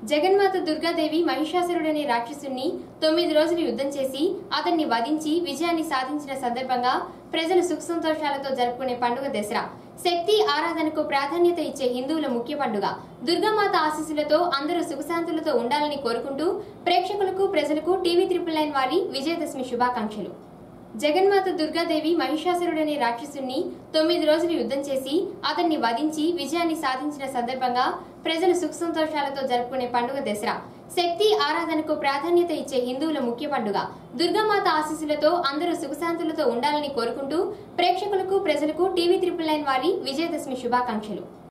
జగన్మాత దుర్గాదేవి మహిషాసురుడనే రాక్షసుణ్ణి తొమ్మిది రోజులు యుద్ధం చేసి అతన్ని వధించి విజయాన్ని సాధించిన సందర్భంగా ప్రజలు సుఖ సంతోషాలతో జరుపుకునే పండుగ దసరా శక్తి ఆరాధనకు ప్రాధాన్యత ఇచ్చే హిందువుల ముఖ్య పండుగ దుర్గామాత ఆశీస్సులతో అందరూ సుఖశాంతులతో ఉండాలని కోరుకుంటూ ప్రేక్షకులకు ప్రజలకు టీవీ త్రిపుల్ నైన్ వారి విజయదశమి శుభాకాంక్షలు జగన్మాత దుర్గాదేవి మహిషాసురుడనే రాక్షసుణ్ణి తొమ్మిది రోజులు యుద్ధం చేసి అతన్ని వధించి విజయాన్ని సాధించిన సందర్భంగా ప్రజలు సుఖ సంతోషాలతో జరుపుకునే పండుగ దసరా శక్తి ఆరాధనకు ప్రాధాన్యత ఇచ్చే హిందువుల ముఖ్య పండుగ దుర్గామాత ఆశీస్సులతో అందరూ సుఖశాంతులతో ఉండాలని కోరుకుంటూ ప్రేక్షకులకు ప్రజలకు టీవీ త్రిపుల్ నైన్ వారి విజయదశమి శుభాకాంక్షలు